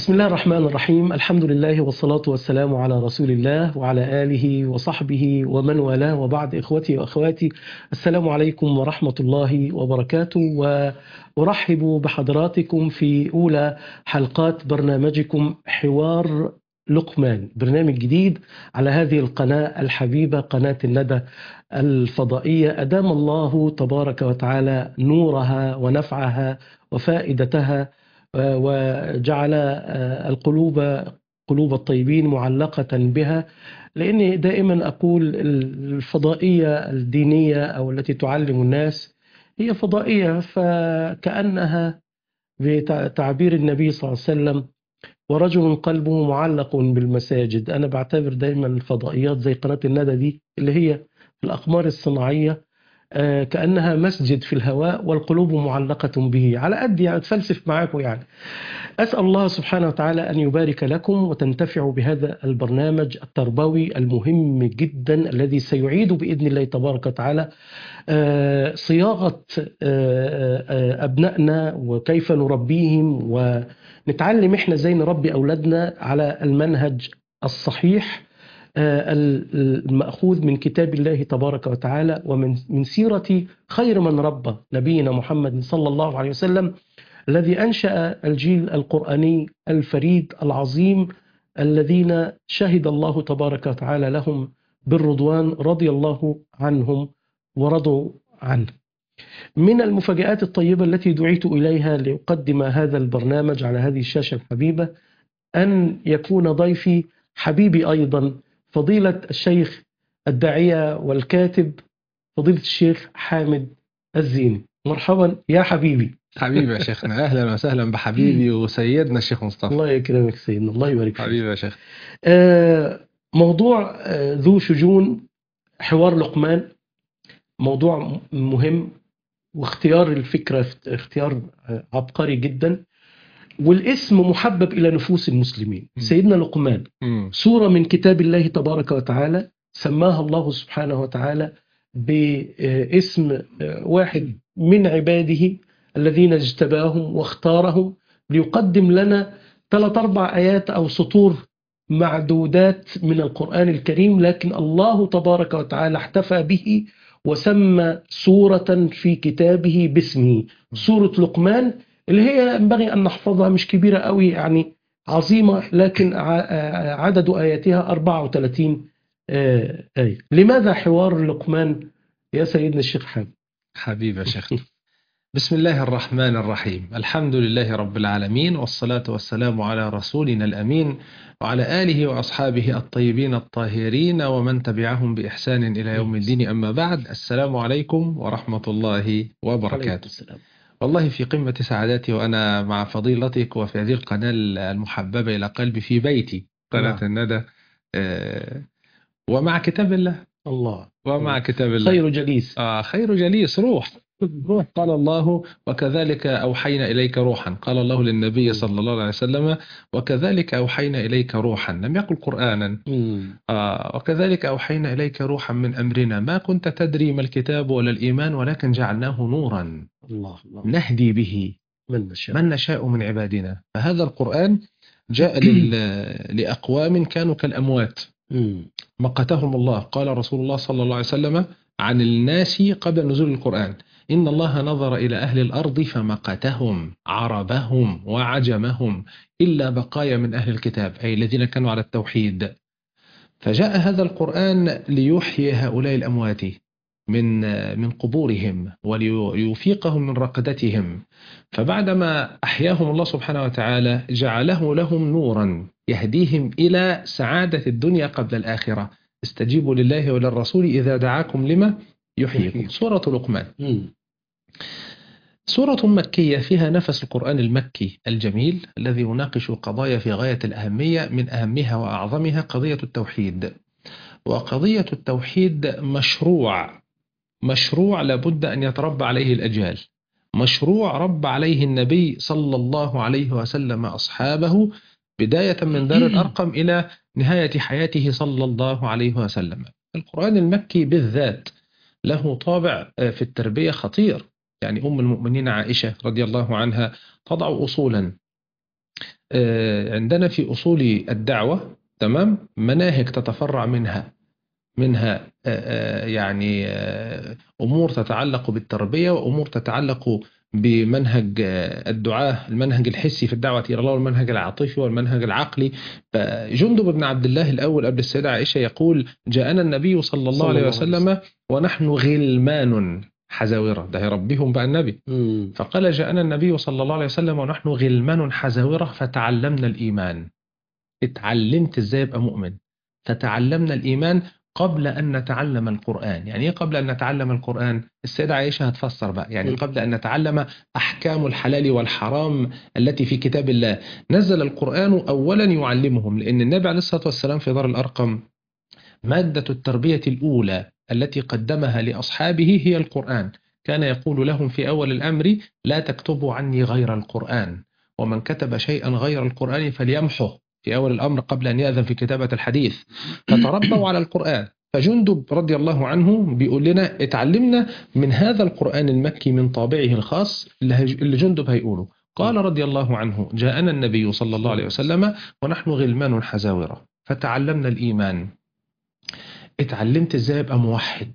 بسم الله الرحمن الرحيم الحمد لله والصلاة والسلام على رسول الله وعلى آله وصحبه ومن والاه وبعد إخوتي وأخواتي السلام عليكم ورحمة الله وبركاته وأرحب بحضراتكم في أولى حلقات برنامجكم حوار لقمان برنامج جديد على هذه القناة الحبيبة قناة الندى الفضائية أدام الله تبارك وتعالى نورها ونفعها وفائدتها وجعل القلوب قلوب الطيبين معلقة بها لأني دائما أقول الفضائية الدينية أو التي تعلم الناس هي فضائية فكأنها بتعبير النبي صلى الله عليه وسلم ورجل قلبه معلق بالمساجد أنا بعتبر دائما الفضائيات زي قناة الندى دي اللي هي الأقمار الصناعية كأنها مسجد في الهواء والقلوب معلقة به على قد يعني تفلسف معاكم يعني أسأل الله سبحانه وتعالى أن يبارك لكم وتنتفعوا بهذا البرنامج التربوي المهم جدا الذي سيعيد بإذن الله تبارك وتعالى صياغة أبنائنا وكيف نربيهم ونتعلم إحنا زي نربي أولادنا على المنهج الصحيح المأخوذ من كتاب الله تبارك وتعالى ومن من سيرة خير من ربى نبينا محمد صلى الله عليه وسلم الذي أنشأ الجيل القرآني الفريد العظيم الذين شهد الله تبارك وتعالى لهم بالرضوان رضي الله عنهم ورضوا عنه من المفاجآت الطيبة التي دعيت إليها لأقدم هذا البرنامج على هذه الشاشة الحبيبة أن يكون ضيفي حبيبي أيضا فضيلة الشيخ الداعية والكاتب فضيلة الشيخ حامد الزيني مرحبا يا حبيبي حبيبي يا شيخنا اهلا وسهلا بحبيبي وسيدنا الشيخ مصطفى الله يكرمك سيدنا الله يبارك فيك حبيبي يا شيخ آه موضوع آه ذو شجون حوار لقمان موضوع مهم واختيار الفكرة اختيار عبقري جدا والاسم محبب إلى نفوس المسلمين سيدنا لقمان مم. سورة من كتاب الله تبارك وتعالى سماها الله سبحانه وتعالى باسم واحد من عباده الذين اجتباهم واختارهم ليقدم لنا ثلاث أربع آيات أو سطور معدودات من القرآن الكريم لكن الله تبارك وتعالى احتفى به وسمى سورة في كتابه باسمه سورة لقمان اللي هي ينبغي أن نحفظها مش كبيرة قوي يعني عظيمة لكن عدد آياتها 34 آية لماذا حوار لقمان يا سيدنا الشيخ حامد حبيبي يا شيخ بسم الله الرحمن الرحيم الحمد لله رب العالمين والصلاة والسلام على رسولنا الأمين وعلى آله وأصحابه الطيبين الطاهرين ومن تبعهم بإحسان إلى يوم الدين أما بعد السلام عليكم ورحمة الله وبركاته السلام والله في قمة سعادتي وأنا مع فضيلتك وفي هذه القناة المحببة إلى قلبي في بيتي قناة نعم. الندى آه، ومع كتاب الله الله ومع كتاب الله خير جليس آه خير جليس روح روح قال الله وكذلك أوحينا إليك روحا قال الله للنبي صلى الله عليه وسلم وكذلك أوحينا إليك روحا لم يقل قرآنا مم. آه وكذلك أوحينا إليك روحا من أمرنا ما كنت تدري ما الكتاب ولا الإيمان ولكن جعلناه نورا الله الله نهدي به من نشاء من نشاء من عبادنا فهذا القرآن جاء لل... لأقوام كانوا كالأموات مم. مقتهم الله قال رسول الله صلى الله عليه وسلم عن الناس قبل نزول القرآن إن الله نظر إلى أهل الأرض فمقتهم عربهم وعجمهم إلا بقايا من أهل الكتاب أي الذين كانوا على التوحيد فجاء هذا القرآن ليحيي هؤلاء الأموات من من قبورهم وليفيقهم من رقدتهم فبعدما أحياهم الله سبحانه وتعالى جعله لهم نورا يهديهم إلى سعادة الدنيا قبل الآخرة استجيبوا لله وللرسول إذا دعاكم لما يحييكم سورة لقمان مم. سورة مكية فيها نفس القرآن المكي الجميل الذي يناقش قضايا في غاية الأهمية من أهمها وأعظمها قضية التوحيد وقضية التوحيد مشروع مشروع لابد أن يتربى عليه الأجيال مشروع رب عليه النبي صلى الله عليه وسلم أصحابه بداية من دار الأرقم إلى نهاية حياته صلى الله عليه وسلم القرآن المكي بالذات له طابع في التربية خطير يعني أم المؤمنين عائشة رضي الله عنها تضع أصولا آه، عندنا في أصول الدعوة تمام مناهج تتفرع منها منها آه، آه، يعني آه، أمور تتعلق بالتربية وأمور تتعلق بمنهج آه، الدعاة المنهج الحسي في الدعوة إلى الله والمنهج العاطفي والمنهج العقلي فجندب بن عبد الله الأول قبل السيدة عائشة يقول جاءنا النبي صلى الله صلى عليه الله عليه وسلم ونحن غلمان حزاورة ده يربيهم بقى النبي مم. فقال جاءنا النبي صلى الله عليه وسلم ونحن غلمان حزاورة فتعلمنا الإيمان اتعلمت ازاي ابقى مؤمن فتعلمنا الإيمان قبل أن نتعلم القرآن يعني إيه قبل أن نتعلم القرآن السيدة عائشة هتفسر بقى يعني م. قبل أن نتعلم أحكام الحلال والحرام التي في كتاب الله نزل القرآن أولا يعلمهم لأن النبي عليه الصلاة والسلام في دار الأرقم مادة التربية الأولى التي قدمها لأصحابه هي القرآن كان يقول لهم في أول الأمر لا تكتبوا عني غير القرآن ومن كتب شيئا غير القرآن فليمحه في أول الأمر قبل أن يأذن في كتابة الحديث فتربوا على القرآن فجندب رضي الله عنه بيقول لنا اتعلمنا من هذا القرآن المكي من طابعه الخاص اللي هج- اللي جندب هيقوله قال رضي الله عنه جاءنا النبي صلى الله عليه وسلم ونحن غلمان حزاورة فتعلمنا الإيمان اتعلمت ازاي ابقى موحد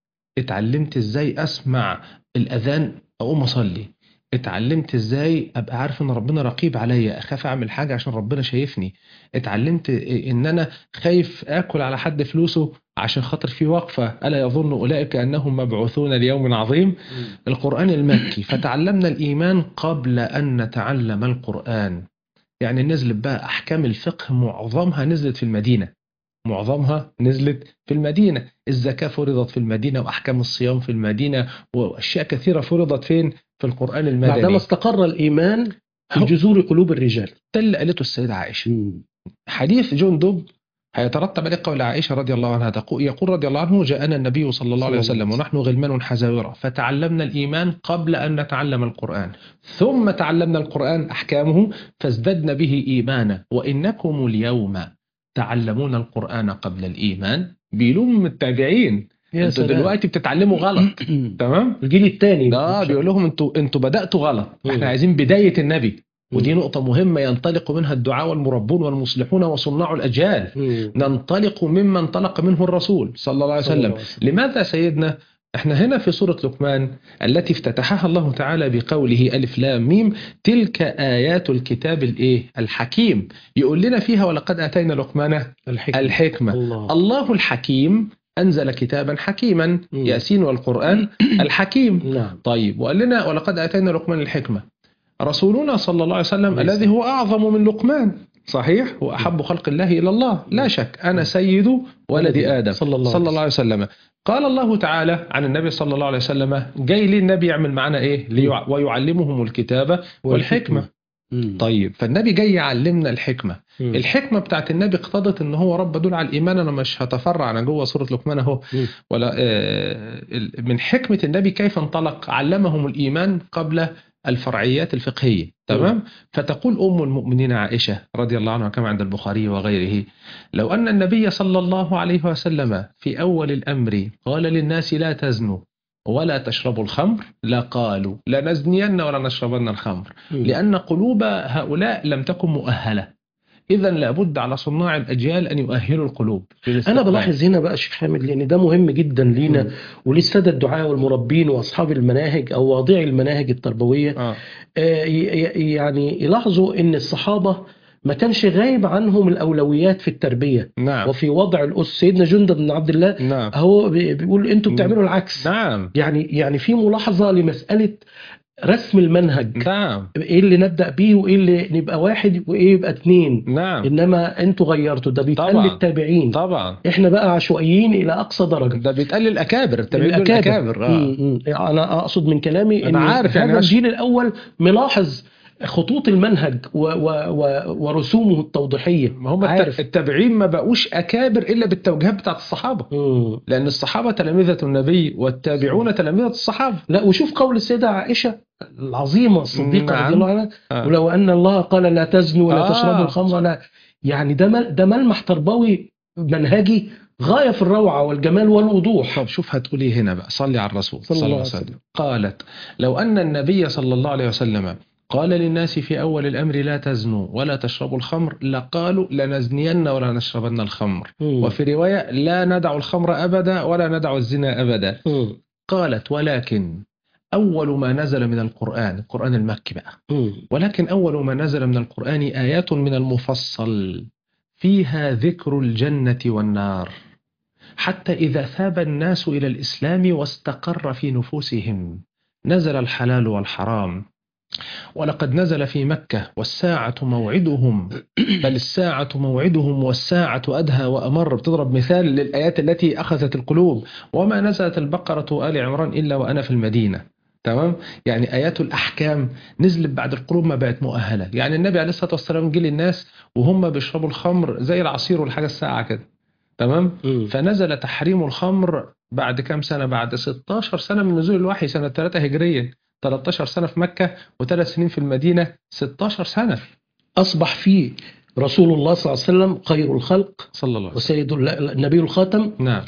اتعلمت ازاي اسمع الاذان اقوم اصلي اتعلمت ازاي ابقى عارف ان ربنا رقيب عليا اخاف اعمل حاجه عشان ربنا شايفني اتعلمت ان انا خايف اكل على حد فلوسه عشان خاطر في وقفه الا يظن اولئك انهم مبعوثون ليوم عظيم القران المكي فتعلمنا الايمان قبل ان نتعلم القران يعني نزلت بقى احكام الفقه معظمها نزلت في المدينه معظمها نزلت في المدينة الزكاة فرضت في المدينة وأحكام الصيام في المدينة وأشياء كثيرة فرضت فين في القرآن بعدما المدني استقر الإيمان في هو- جذور قلوب الرجال ده اللي قالته السيدة عائشة مم. حديث جندب هيترتب عليه قول عائشة رضي الله عنها تقول يقول رضي الله عنه جاءنا النبي صلى الله عليه صلى الله وسلم عليه ونحن غلمان حزاورة فتعلمنا الإيمان قبل أن نتعلم القرآن ثم تعلمنا القرآن أحكامه فازددنا به إيمانا وإنكم اليوم تعلمون القرآن قبل الإيمان بيلوم التابعين يا انتوا سلام. دلوقتي بتتعلموا غلط تمام الجيل الثاني ده بيقول لهم انتوا انتوا بدأتوا غلط مم. احنا عايزين بداية النبي ودي مم. نقطة مهمة ينطلق منها الدعاء والمربون والمصلحون وصناع الأجيال مم. ننطلق مما انطلق منه الرسول صلى الله عليه صلى الله وسلم عليه وسلم. لماذا سيدنا احنا هنا في سورة لقمان التي افتتحها الله تعالى بقوله ألف لام ميم تلك آيات الكتاب الايه الحكيم يقول لنا فيها ولقد آتينا لقمان الحكمة الحكمة الله الله الحكيم أنزل كتابا حكيما مم. ياسين والقرآن الحكيم نعم طيب وقال لنا ولقد آتينا لقمان الحكمة رسولنا صلى الله عليه وسلم عليه الذي هو أعظم من لقمان صحيح وأحب خلق الله إلى الله لا شك أنا سيد ولد آدم صلى الله صلى عليه الله عليه وسلم قال الله تعالى عن النبي صلى الله عليه وسلم جاي ليه النبي يعمل معنا إيه ليع- ويعلمهم الكتاب والحكمة مم. طيب فالنبي جاي يعلمنا الحكمة مم. الحكمة بتاعت النبي اقتضت ان هو رب دول على الايمان انا مش هتفرع انا جوه سورة لقمان اهو مم. ولا آه، ال- من حكمة النبي كيف انطلق علمهم الايمان قبل الفرعيات الفقهية تمام فتقول ام المؤمنين عائشة رضي الله عنها كما عند البخاري وغيره لو ان النبي صلى الله عليه وسلم في اول الامر قال للناس لا تزنوا ولا تشربوا الخمر لقالوا لا نزنين ولا نشربن الخمر مم. لأن قلوب هؤلاء لم تكن مؤهلة إذا لابد على صناع الأجيال أن يؤهلوا القلوب انا للاستقبال. بلاحظ هنا بقى شيخ حامد لان ده مهم جدا لينا مم. وللساده الدعاء والمربين واصحاب المناهج او واضعي المناهج التربويه آه. آه، ي- ي- يعني يلاحظوا ان الصحابه ما كانش غايب عنهم الاولويات في التربيه نعم وفي وضع الأس سيدنا جندب بن عبد الله نعم هو بي- بيقول انتوا مم. بتعملوا العكس نعم يعني يعني في ملاحظه لمساله رسم المنهج نعم ايه اللي نبدا بيه وايه اللي نبقى واحد وايه يبقى اتنين نعم انما انتوا غيرتوا ده بيتقال طبعاً. للتابعين طبعا احنا بقى عشوائيين الى اقصى درجه ده بيتقال للأكابر التابعين دول الأكابر آه. مم، مم. انا اقصد من كلامي أنا ان عارف يعني هذا عش- الجيل الاول ملاحظ خطوط المنهج و و و ورسومه التوضيحيه ما هم الت- عارف التابعين ما بقوش أكابر إلا بالتوجيهات بتاعت الصحابة مم. لأن الصحابة تلامذة النبي والتابعون تلامذة الصحابة لا وشوف قول السيده عائشه العظيمه الصديقه نعم. رضي الله عنها آه. ولو ان الله قال لا تزنوا ولا آه. تشربوا الخمر لا يعني ده مل- ده ملمح تربوي منهجي غايه في الروعه والجمال والوضوح طب شوف هتقولي هنا بقى صلي على الرسول صلى صلى الله الله عليه عليه وسلم قالت لو أن النبي صلى الله عليه وسلم قال للناس في أول الأمر لا تزنوا ولا تشربوا الخمر لقالوا لنزنين ولا نشربن الخمر مم. وفي رواية لا ندع الخمر أبدا ولا ندع الزنا أبدا مم. قالت ولكن أول ما نزل من القرآن القرآن المكي بقى مم. ولكن أول ما نزل من القرآن آيات من المفصل فيها ذكر الجنة والنار حتى إذا ثاب الناس إلى الإسلام واستقر في نفوسهم نزل الحلال والحرام ولقد نزل في مكة والساعة موعدهم بل الساعة موعدهم والساعة أدهى وأمر بتضرب مثال للآيات التي أخذت القلوب وما نزلت البقرة آل عمران إلا وأنا في المدينة تمام يعني آيات الأحكام نزلت بعد القلوب ما بقت مؤهلة يعني النبي عليه الصلاة والسلام جه للناس وهم بيشربوا الخمر زي العصير والحاجة الساعة كده تمام مم. فنزل تحريم الخمر بعد كام سنة بعد 16 سنة من نزول الوحي سنة 3 هجرية 13 سنة في مكة وثلاث سنين في المدينة 16 سنة أصبح فيه رسول الله صلى الله عليه وسلم خير الخلق صلى الله عليه وسلم وسيد ال- النبي الخاتم نعم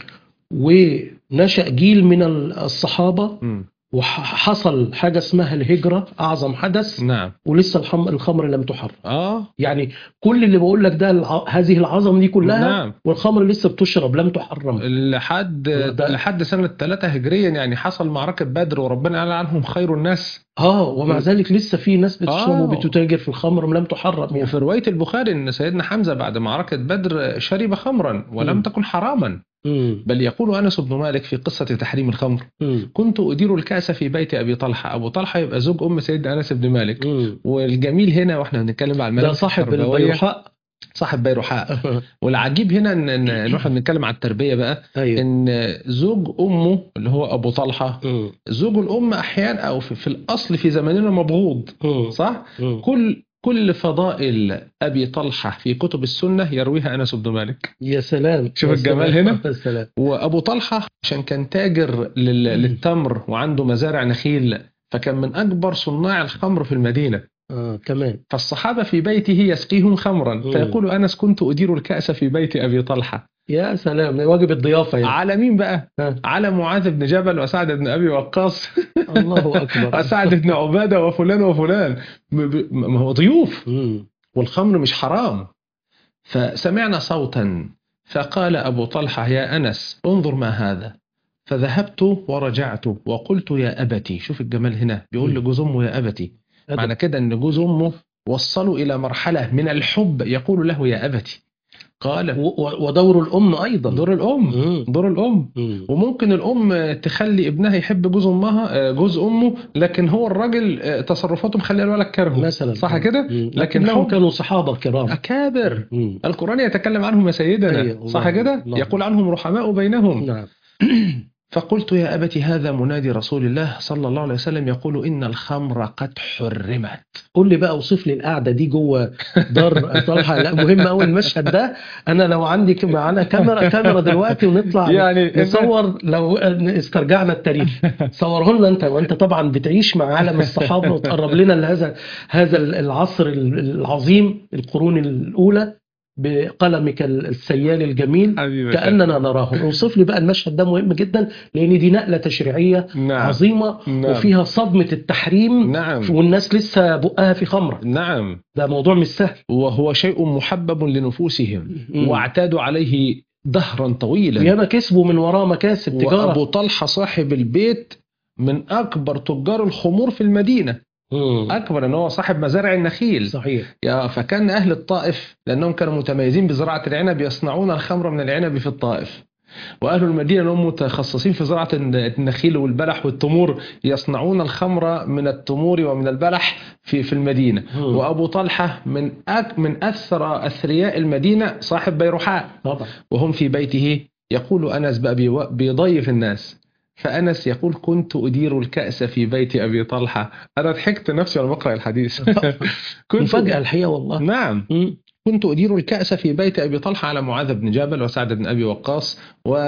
ونشأ جيل من الصحابة مم. وحصل حاجة اسمها الهجرة أعظم حدث نعم ولسه الحم- الخمر لم تحرم اه يعني كل اللي بقول لك ده الع- هذه العظمة دي كلها نعم والخمر لسه بتشرب لم تحرم لحد ده- لحد سنة 3 هجريا يعني حصل معركة بدر وربنا قال عنهم خير الناس اه ومع ذلك لسه في ناس بتشرب آه. وبتتاجر في الخمر لم تحرم يعني. وفي رواية البخاري ان سيدنا حمزة بعد معركة بدر شرب خمرا ولم مم. تكن حراما مم. بل يقول انس بن مالك في قصة تحريم الخمر مم. كنت ادير الكأس في بيت ابي طلحة ابو طلحة يبقى زوج ام سيدنا انس بن مالك مم. والجميل هنا واحنا بنتكلم عن ده الملابس صاحب التربوية، البيرحاء صاحب بيرحاء والعجيب هنا ان ان إن احنا بنتكلم على التربيه بقى ايوه ان زوج امه اللي هو ابو طلحه مم. زوج الام احيانا او في, في الاصل في زماننا مبغوض مم. صح مم. كل كل فضائل ابي طلحه في كتب السنه يرويها انس بن مالك يا سلام شوف يا الجمال سلام. هنا. يا سلام وابو طلحه عشان كان تاجر لل- للتمر وعنده مزارع نخيل فكان من اكبر صناع الخمر في المدينه اه كمان فالصحابه في بيته يسقيهم خمرا مم. فيقول انس كنت ادير الكاس في بيت ابي طلحه يا سلام واجب الضيافه يعني على مين بقى ها. على معاذ بن جبل وسعد بن ابي وقاص الله اكبر وسعد بن عباده وفلان وفلان م- ب- ما هو ضيوف مم. والخمر مش حرام فسمعنا صوتا فقال ابو طلحه يا انس انظر ما هذا فذهبت ورجعت وقلت يا ابتي شوف الجمال هنا بيقول مم. لجوز امه يا ابتي أدب. معنى كده ان جوز امه وصلوا الى مرحله من الحب يقول له يا ابتي قال و- و- ودور الام ايضا دور الام مم. دور الام مم. وممكن الام تخلي ابنها يحب جوز امها جوز امه لكن هو الراجل تصرفاته مخليه الولد كرهه مثلا صح كده مم. لكن لكنهم حب- كانوا صحابه كرام اكابر مم. القران يتكلم عنهم يا سيدنا أيوة، صح الله- كده الله. يقول عنهم رحماء بينهم نعم فقلت يا ابت هذا منادي رسول الله صلى الله عليه وسلم يقول ان الخمر قد حرمت قول لي بقى اوصف لي القعده دي جوه دار طلحه لا مهم قوي المشهد ده انا لو عندي ك- معانا كاميرا كاميرا دلوقتي ونطلع يعني نصور لو استرجعنا التاريخ صوره لنا انت وانت طبعا بتعيش مع عالم الصحابه وتقرب لنا لهذا هذا العصر العظيم القرون الاولى بقلمك السيال الجميل حبيبي كاننا نراه اوصف لي بقى المشهد ده مهم جدا لان دي نقله تشريعيه نعم عظيمه نعم. وفيها صدمه التحريم نعم والناس لسه بقها في خمره نعم ده موضوع مش سهل وهو شيء محبب لنفوسهم مم. واعتادوا عليه دهرا طويلا ياما كسبوا من وراه مكاسب تجاره وابو طلحه صاحب البيت من اكبر تجار الخمور في المدينه مم. اكبر ان هو صاحب مزارع النخيل صحيح يا فكان اهل الطائف لانهم كانوا متميزين بزراعه العنب يصنعون الخمر من العنب في الطائف واهل المدينه لهم متخصصين في زراعه النخيل والبلح والتمور يصنعون الخمر من التمور ومن البلح في في المدينه مم. وابو طلحه من أك من اثرى اثرياء المدينه صاحب بيروحاء طبعا وهم في بيته يقول انس بقى بيو- بيضيف الناس فانس يقول كنت ادير الكاس في بيت ابي طلحه انا ضحكت نفسي وانا بقرا الحديث كنت مفاجاه الحقيقه والله نعم مم. كنت أدير الكأس في بيت أبي طلحة على معاذ بن جبل وسعد بن أبي وقاص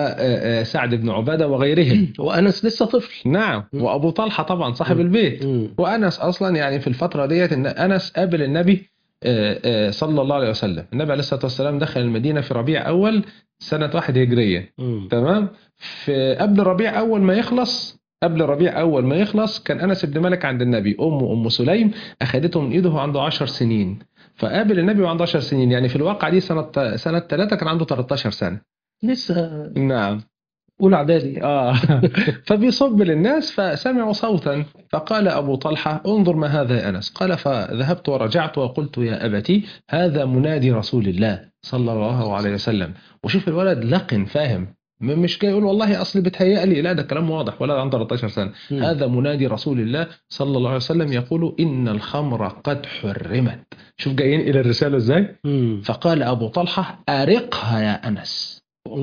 وسعد بن عبادة وغيرهم وانس لسه طفل نعم مم. وأبو طلحة طبعا صاحب مم. البيت مم. وأنس أصلا يعني في الفترة ديت إن أنس قابل النبي آه، آه، صلى الله عليه وسلم النبي عليه الصلاة والسلام دخل المدينة في ربيع أول سنة واحد هجرية مم. تمام في قبل ربيع أول ما يخلص قبل ربيع اول ما يخلص كان انس بن مالك عند النبي امه ام سليم اخذته من ايده عنده 10 سنين فقابل النبي وعنده 10 سنين يعني في الواقع دي سنه سنه 3 كان عنده 13 سنه لسه نعم اولى اعدادي اه فبيصب للناس فسمعوا صوتا فقال ابو طلحه انظر ما هذا يا انس قال فذهبت ورجعت وقلت يا ابتي هذا منادي رسول الله صلى الله عليه وسلم وشوف الولد لقن فاهم م- مش جاي يقول والله اصلي بتهيأ لي لا ده كلام واضح ولد عنده 13 سنه مم. هذا منادي رسول الله صلى الله عليه وسلم يقول ان الخمر قد حرمت شوف جايين الى الرساله ازاي مم. فقال ابو طلحه ارقها يا انس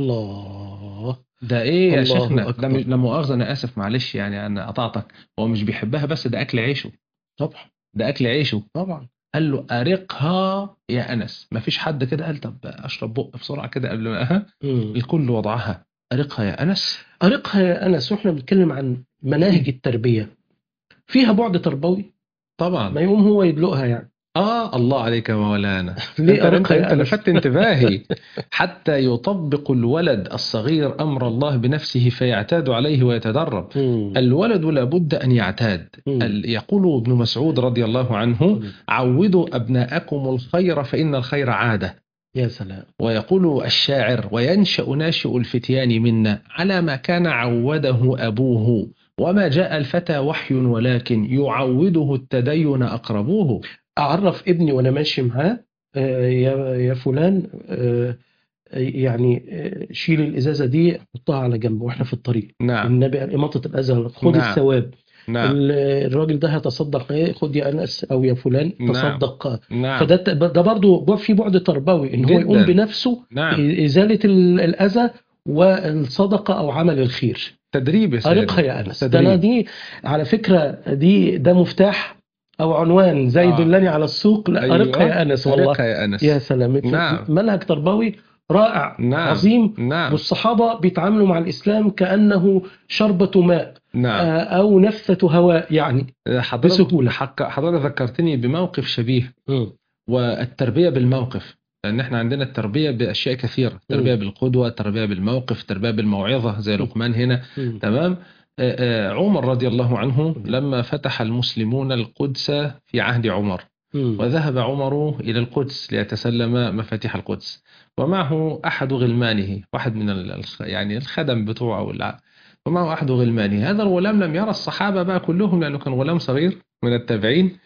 الله ده ايه يا الله شيخنا ده أكبر. مش لا مؤاخذه انا اسف معلش يعني انا قطعتك هو مش بيحبها بس ده اكل عيشه طبعا ده اكل عيشه طبعا قال له ارقها يا انس ما فيش حد كده قال طب اشرب بق بسرعه كده قبل ما ها مم. الكل وضعها ارقها يا انس أرقها يا أنس وإحنا بنتكلم عن مناهج التربية فيها بعد تربوي ما طبعا يقوم هو يدلقها يعني اه الله عليك يا مولانا ليه انت انت, أرقها انت يا أنس لفت انتباهي حتى يطبق الولد الصغير امر الله بنفسه فيعتاد عليه ويتدرب مم. الولد لابد ان يعتاد مم. ال- يقول ابن مسعود رضي الله عنه عودوا أبناءكم الخير فإن الخير عادة يا سلام ويقول الشاعر وينشأ ناشئ الفتيان منا على ما كان عوده أبوه وما جاء الفتى وحي ولكن يعوده التدين أقربوه أعرف ابني وأنا ماشي معاه آه، يا يا فلان آه، يعني آه، شيل الإزازة دي حطها على جنب وإحنا في الطريق نعم النبي إماطة الأذى خد نعم. الثواب نعم ال- الراجل ده هيتصدق إيه خد يا أنس أو يا فلان نعم. تصدق نعم فده ده برضه في بعد تربوي إن هو جداً. يقوم بنفسه نعم إزالة ال- الأذى والصدقة أو عمل الخير تدريب يا سيدي. أرقها يا أنس ده تدريب. أنا دي على فكرة دي ده مفتاح أو عنوان زي آه. دلني على السوق لا أيوة. أرقها يا أنس والله أرقها يا أنس يا سلام نعم. منهج تربوي رائع نعم. عظيم نعم والصحابة بيتعاملوا مع الإسلام كأنه شربة ماء نعم آه، أو نفثة هواء يعني حضرتك بسهولة. حق- حضرتك ذكرتني بموقف شبيه والتربية بالموقف لأن احنا عندنا التربية بأشياء كثيرة التربية بالقدوة التربية بالموقف التربية بالموعظة زي لقمان هنا مم. تمام آه، آه، عمر رضي الله عنه لما فتح المسلمون القدس في عهد عمر مم. وذهب عمر إلى القدس ليتسلم مفاتيح القدس ومعه أحد غلمانه واحد من ال- الخ- يعني الخدم بتوعه أو الع- ومعه أحد غلمانه هذا الغلام لم يرى الصحابة بقى كلهم لأنه كان غلام صغير من التابعين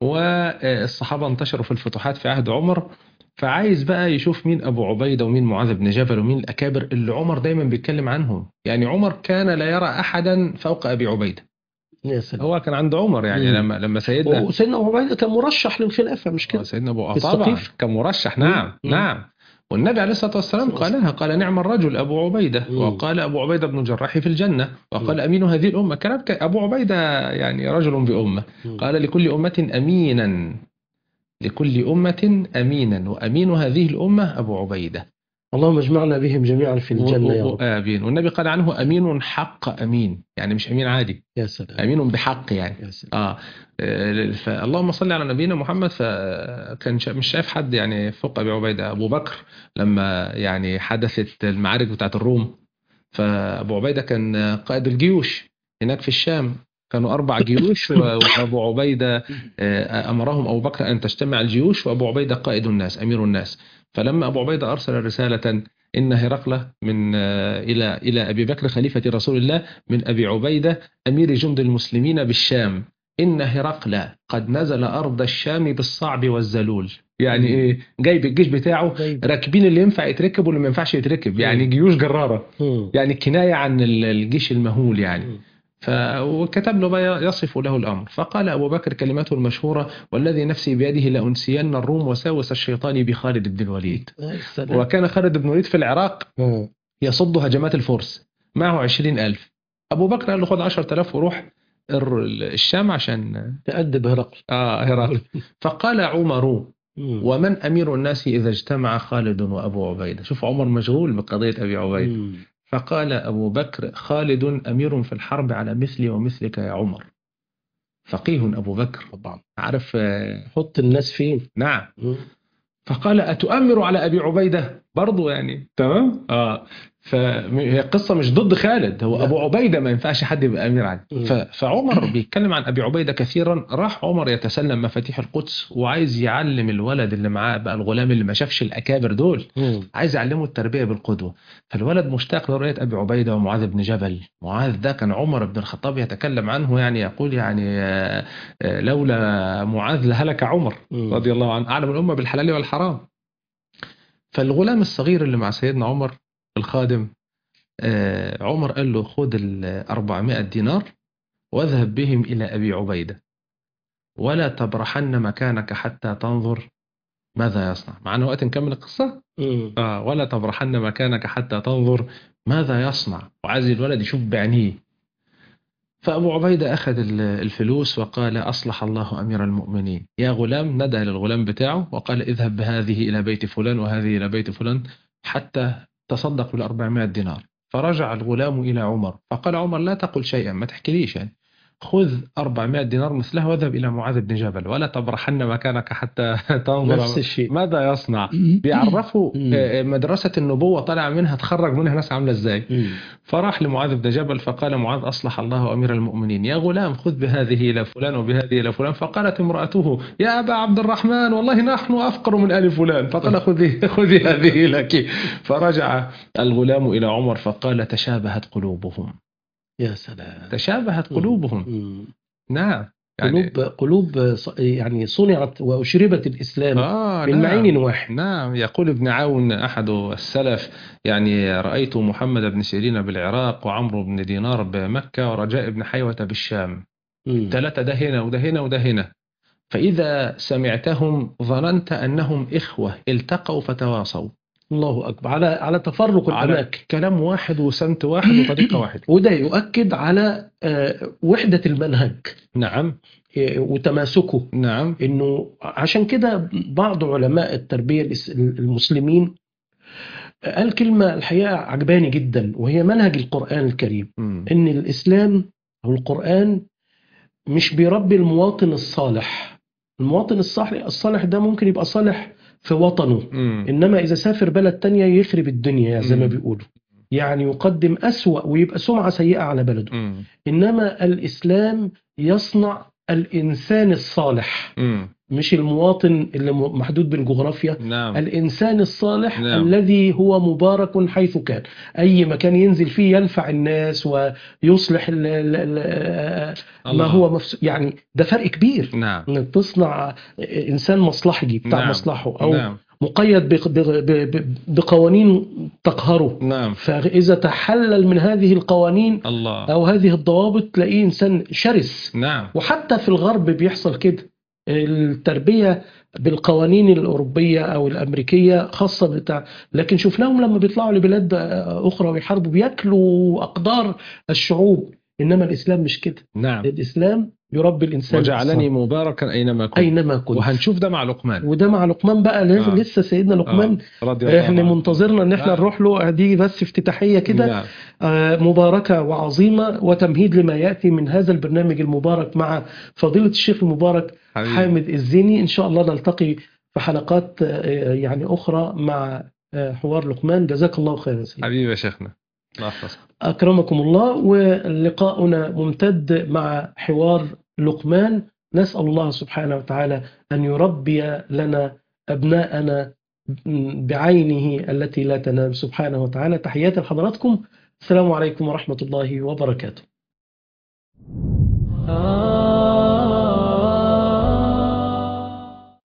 والصحابة انتشروا في الفتوحات في عهد عمر فعايز بقى يشوف مين أبو عبيدة ومين معاذ بن جبل ومين الأكابر اللي عمر دايما بيتكلم عنهم يعني عمر كان لا يرى أحدا فوق أبي عبيدة يا سلام هو كان عند عمر يعني مم. لما لما سيدنا وسيدنا أبو عبيدة كان مرشح للخلافة مش آه، كده سيدنا ابو في طبعا السقيف؟ كان مرشح مم. نعم مم. نعم والنبي عليه الصلاه والسلام صلى الله عليه قالها قال نعم الرجل ابو عبيده مم. وقال ابو عبيده بن الجراح في الجنه وقال امين هذه الامه كلام ك- ابو عبيده يعني رجل بامه مم. قال لكل امه امينا لكل امه امينا وامين هذه الامه ابو عبيده اللهم اجمعنا بهم جميعا في الجنة يا رب امين والنبي قال عنه امين حق امين يعني مش امين عادي يا سلام امين بحق يعني يا سلام اه آه، فاللهم صل على نبينا محمد فكان شا- مش شايف حد يعني فوق ابي عبيده ابو بكر لما يعني حدثت المعارك بتاعت الروم فابو عبيده كان قائد الجيوش هناك في الشام كانوا اربع جيوش و- وابو عبيده آه، امرهم ابو بكر ان تجتمع الجيوش وابو عبيده قائد الناس امير الناس فلما ابو عبيده ارسل رساله ان هرقل من آه، الى الى ابي بكر خليفه رسول الله من ابي عبيده امير جند المسلمين بالشام إن هرقل قد نزل أرض الشام بالصعب والزلول يعني مم. إيه جايب الجيش بتاعه غيب. راكبين اللي ينفع يتركب واللي ما ينفعش يتركب يعني مم. جيوش جرارة مم. يعني كناية عن ال- الجيش المهول يعني مم. ف... وكتب له بقى يصف له الأمر فقال أبو بكر كلمته المشهورة والذي نفسي بيده لأنسين الروم وساوس الشيطان بخالد بن الوليد يا سلام وكان خالد بن الوليد في العراق مم. يصد هجمات الفرس معه عشرين ألف أبو بكر قال له خد عشرة ألاف وروح الر- الشام عشان تأدب هرقل آه هرقل فقال عمر مم. ومن أمير الناس إذا اجتمع خالد وأبو عبيدة شوف عمر مشغول بقضية أبي عبيدة مم. فقال أبو بكر خالد أمير في الحرب على مثلي ومثلك يا عمر فقيه أبو بكر طبعا عارف آه، حط الناس فين نعم مم. فقال أتؤمر على أبي عبيدة برضه يعني تمام اه فهي قصه مش ضد خالد هو لا. ابو عبيده ما ينفعش حد يبقى امير عليه مم. ف- فعمر بيتكلم عن ابي عبيده كثيرا راح عمر يتسلم مفاتيح القدس وعايز يعلم الولد اللي معاه بقى الغلام اللي ما شافش الاكابر دول مم. عايز يعلمه التربيه بالقدوه فالولد مشتاق لرؤيه ابي عبيده ومعاذ بن جبل معاذ ده كان عمر بن الخطاب يتكلم عنه يعني يقول يعني آه، آه، لولا معاذ لهلك عمر مم. رضي الله عنه اعلم الامه بالحلال والحرام فالغلام الصغير اللي مع سيدنا عمر الخادم آه، عمر قال له خد ال 400 دينار واذهب بهم الى ابي عبيده ولا تبرحن مكانك حتى تنظر ماذا يصنع معنا وقت نكمل القصه مم. آه ولا تبرحن مكانك حتى تنظر ماذا يصنع وعايز الولد يشوف بعينيه فأبو عبيدة أخذ ال- الفلوس وقال أصلح الله أمير المؤمنين يا غلام ندى للغلام بتاعه وقال اذهب بهذه إلى بيت فلان وهذه إلى بيت فلان حتى تصدق بالأربعمائة دينار فرجع الغلام إلى عمر فقال عمر لا تقل شيئا ما تحكيليش يعني خذ 400 دينار مثلها واذهب إلى معاذ بن جبل ولا تبرحن مكانك حتى تنظر نفس الشيء ماذا يصنع بيعرفوا مم. آه، مدرسة النبوة طالع منها تخرج منها ناس عاملة ازاي مم. فراح لمعاذ بن جبل فقال معاذ أصلح الله أمير المؤمنين يا غلام خذ بهذه إلى فلان وبهذه إلى فلان فقالت امرأته يا أبا عبد الرحمن والله نحن أفقر من آل فلان فقال خذي خذي هذه لك فرجع الغلام إلى عمر فقال تشابهت قلوبهم يا سلام تشابهت قلوبهم مم. نعم يعني قلوب قلوب ص- يعني صنعت وأشربت الإسلام آه من نعم. معين واحد نعم يقول ابن عون أحد السلف يعني رأيت محمد بن سيرين بالعراق وعمرو بن دينار بمكة ورجاء بن حيوة بالشام مم. ثلاثة ده هنا وده هنا وده هنا فإذا سمعتهم ظننت أنهم إخوة التقوا فتواصوا الله أكبر على على تفرق على الأماكن كلام واحد وسمت واحد وطريقة واحدة وده يؤكد على آه، وحدة المنهج نعم آه، وتماسكه نعم انه عشان كده بعض علماء التربيه الإس- المسلمين قال كلمه الحقيقه عجباني جدا وهي منهج القران الكريم مم. ان الاسلام او القران مش بيربي المواطن الصالح المواطن الصالح الصالح ده ممكن يبقى صالح في وطنه مم. انما اذا سافر بلد تانية يخرب الدنيا زي ما مم. بيقولوا يعني يقدم أسوأ ويبقى سمعة سيئة على بلده مم. إنما الإسلام يصنع الإنسان الصالح مم. مش المواطن اللي م- محدود بالجغرافيا نعم الإنسان الصالح نعم. الذي هو مبارك حيث كان أي مكان ينزل فيه ينفع الناس ويصلح ال ال ال ما الله. هو مفس... يعني ده فرق كبير نعم انك تصنع انسان مصلحجي بتاع نعم. مصلحه او نعم مقيد بق- بق- ب- ب- بقوانين تقهره نعم فاذا تحلل من هذه القوانين الله او هذه الضوابط تلاقيه انسان شرس نعم وحتى في الغرب بيحصل كده التربيه بالقوانين الاوروبيه او الامريكيه خاصه بتاع لكن شفناهم لما بيطلعوا لبلاد اخرى ويحاربوا بياكلوا اقدار الشعوب انما الاسلام مش كده نعم الاسلام يربي الانسان وجعلني الصالح. مباركا أينما كنت اينما كنت وهنشوف ده مع لقمان وده مع لقمان بقى لازم آه. لسه سيدنا لقمان آه. رضي الله احنا عنه. منتظرنا ان احنا نعم. نروح له دي بس افتتاحيه كده نعم. آه، مباركه وعظيمه وتمهيد لما ياتي من هذا البرنامج المبارك مع فضيله الشيخ المبارك حبيبي. حامد الزيني ان شاء الله نلتقي في حلقات آه، يعني اخرى مع آه، حوار لقمان جزاك الله خيرا سيدي حبيبي يا شيخنا الله يحفظك أكرمكم الله ولقاؤنا ممتد مع حوار لقمان نسأل الله سبحانه وتعالى أن يربي لنا أبناءنا بعينه التي لا تنام سبحانه وتعالى تحياتي لحضراتكم السلام عليكم ورحمة الله وبركاته آه